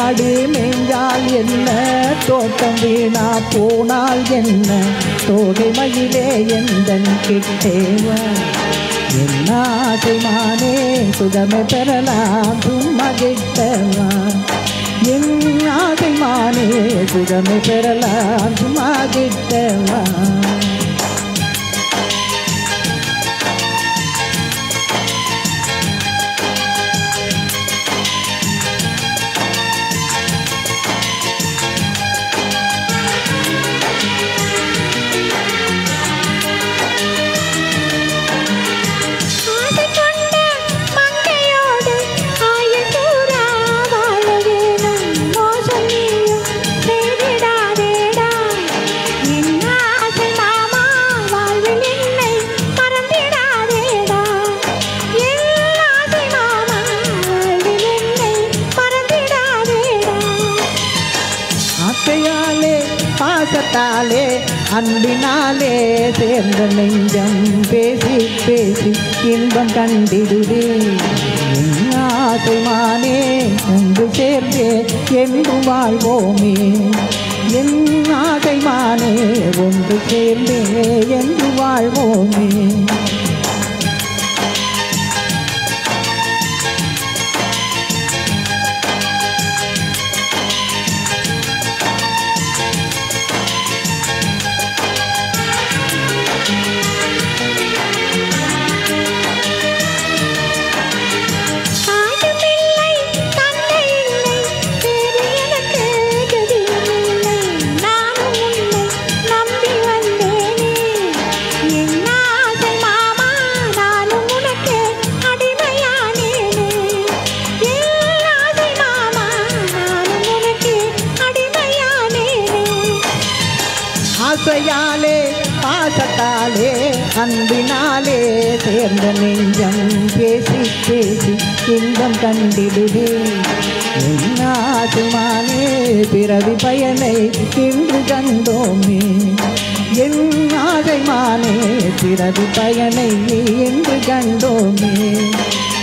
மாடு மேய்ஞ்சால் என்ன தோட்டம் வீணா போனால் என்ன தோகை மயிலே எந்தன் கிட்டேவா என்ன ஆசைமானே சுகமே பெறலாம் சும்மா கிட்டவா என் ஆசைமானே சுகமே பெறலாம் சும்மா கிட்டவா ஆசை கொண்ட மங்கையோடு ஆயுள் பூரா வாழ வேணும். மோசம் நீயும் செய்திடாதேடா. என் ஆசை மாமா வாழ்வில் என்னை மறந்திடாதேடா. என் ஆசை மாமா வாழ்வில் என்னை மறந்திடாதேடா. ஆசையாலே பாசத்தாலே அன்பினாலே சேர்ந்த நெஞ்சம் பேசி பேசி இன்பம் கண்டிடுதே என் ஆசைமானே ஒன்று சேர்ந்தே என்று வாழ்வோமே என் ஆசைமானே ஒன்று சேர்ந்தே என்று வாழ்வோமே தாயும் இல்லை, தந்தை இல்லை, வேறு எனக்கு கதியும் இல்லை. நானும் உன்னை நம்பி வந்தேனே. என் ஆசை மாமா, நானும் உனக்கு அடிமையானேனே. என் ஆசை மாமா, நானும் உனக்கு அடிமையானேனே. ஆசையாலே பாசத்தாலே அன்பினாலே சேர்ந்த நெஞ்சம் பேசி பேசி இன்பம் கண்டிடுதே என்னாசுமானே பிறவி பயனை இன்று கண்டோமே என் ஆசைமானே பிறவி பயனை இன்று கண்டோமே